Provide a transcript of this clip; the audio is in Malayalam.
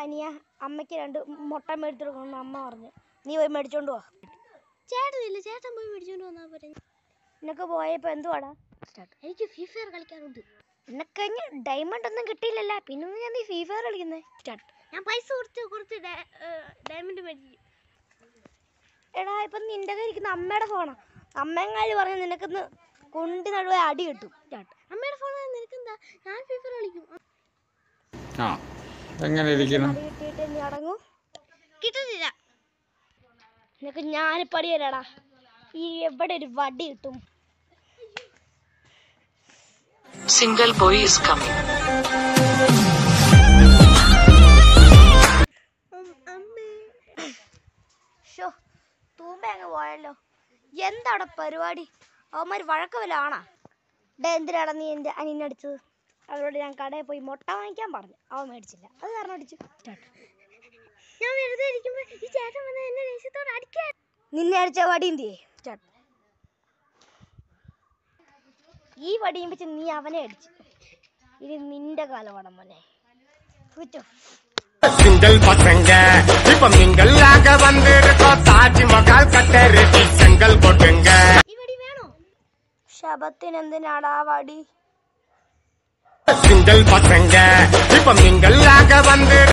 അനിയ അമ്മയ്ക്ക് രണ്ട് മുട്ട മേടിച്ചു കൊടുക്കണം അമ്മ പറഞ്ഞു നീ പോയി മേടിച്ചോണ്ട് പോ ചേട്ടനില്ല ചേട്ടൻ പോയി മേടിച്ചോണ്ട് വന്നാ പോരെ നിനക്ക് പോയപ്പോ എന്തുവാടാ എനിക്ക് ഫ്രീ ഫയർ കളിക്കാറുണ്ട് നിനക്ക് ഡയമണ്ട് ഒന്നും കിട്ടിയില്ലല്ല പിന്നെ ഒന്നും ഞാൻ നീ ഫ്രീ ഫയർ കളിക്കുന്നേ സ്റ്റാർട്ട് ഞാൻ പൈസ കൊടുത്ത് കുറച്ച് ഡയമണ്ട് മേടിക്കും എടാ ഇപ്പൊ നിന്റെ കയ്യിൽ ഇരിക്കുന്ന അമ്മയുടെ ഫോണാ അമ്മങ്ങാര് പറഞ്ഞു നിനക്കിന്ന് കുണ്ടി നടുവേ അടി കിട്ടും സ്റ്റാർട്ട് അമ്മയുടെ ഫോണിൽ നിനക്കെന്താ ഞാൻ ഫ്രീ ഫയർ കളിക്കും ആ എങ്ങനെ ഇരിക്കണം അടി കിട്ടിയിട്ട് നീ അടങ്ങൂ കിട്ടുന്നില്ല നിനക്ക് ഞാനിപ്പോ അടി തരാടാ ഈ എവിടെ ഒരു വടി കിട്ടും Single boy is coming. അമ്മേ ഷോ തൂമ്പ അങ്ങ് പോയല്ലോ എന്താ പരിപാടി അവന്മാർ വഴക്ക വല്ല ആണാ ഡേ എന്തിനാടാ നീ എൻ്റെ അനിയനടിച്ചത് അവരോട് ഞാൻ കടയിൽ പോയി മുട്ട വാങ്ങിക്കാൻ പറഞ്ഞു അവൻ മേടിച്ചില്ല അത് കാരണം അടിച്ചു സ്റ്റാർട്ട് ഞാൻ വെറുതെ ഇരിക്കുമ്പോ ഈ ചേട്ടൻ വന്ന് എന്നെ ദേഷ്യത്തോടെ അടിക്കാൻ നിന്നെ അടിച്ച വടി എന്തിയേ സ്റ്റാർട്ട് ഈ വടിയും വെച്ച് നീ അവനെ അടിച്ചു ഇനി നിന്റെ കാലമാണ് മോനെ കുറ്റോ சிங்கிள் பசங்க இப்ப மிங்கல்லாக வந்திருக்கோம் தாஜ்மஹால் கட்ட ரெடி செங்கல் போட்டுங்க ഈ വടി വേണോ ശബത്തിന് എന്തിനാടാ വടി சிங்கிள் பசங்க இப்ப மிங்கல்லாக வந்து